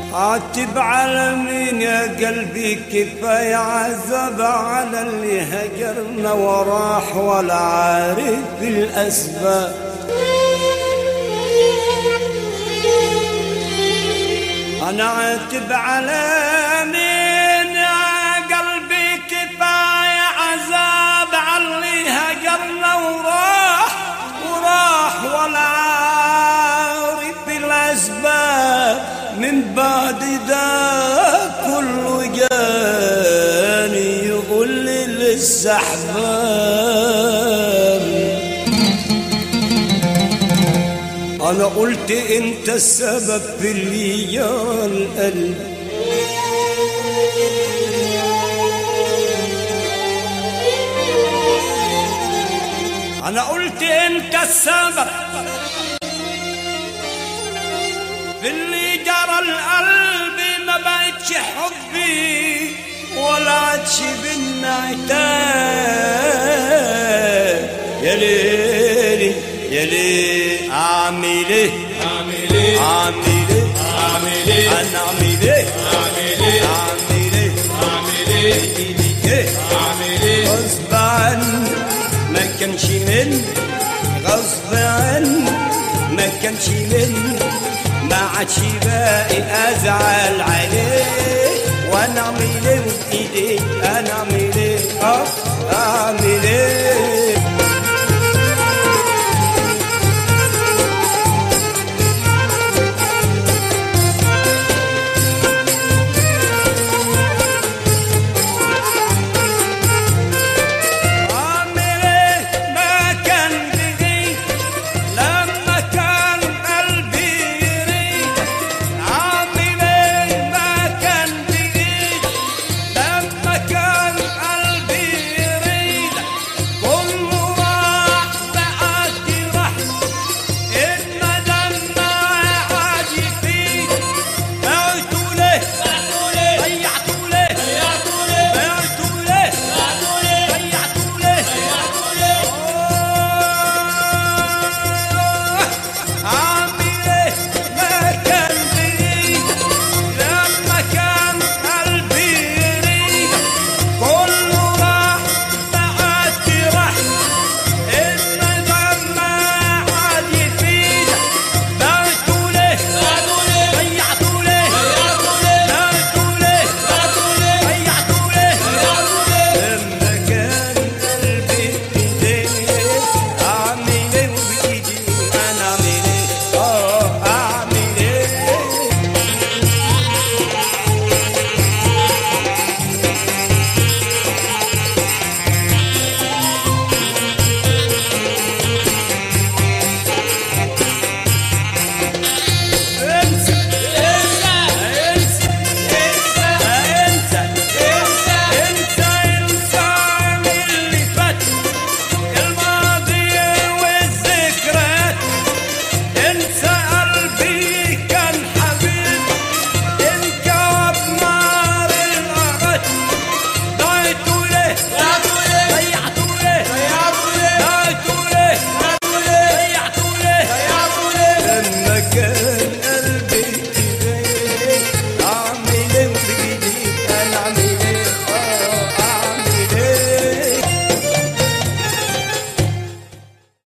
عاتب على مين يا قلبي كفاية عذاب على اللي هجرنا وراح ولا عارف الأسباب أنا عاتب على مين يا قلبي كفاية عذاب على اللي هجرنا وراح وراح ولا عارف الأسباب من بعد ده كله جاني يقول لي لسه أحباب أنا قلت أنت السبب في اللي يا القلب أنا قلت أنت السبب في اللي جرى القلب ما بقتش حبي ولا عادش بينا عتاب يا ليلي يا ليلي اعمل ايه اعمل ايه اعمل ايه اعمل ايه انا اعمل ايه اعمل ايه اعمل ايه اعمل ايه ايدي ايه اعمل ايه غصب عني ما كانش مني غصب عني ما كانش مني ما عادش باقي ازعل عليه وانا اعمل ايه بايدي انا اعمل ايه اه اعمل ايه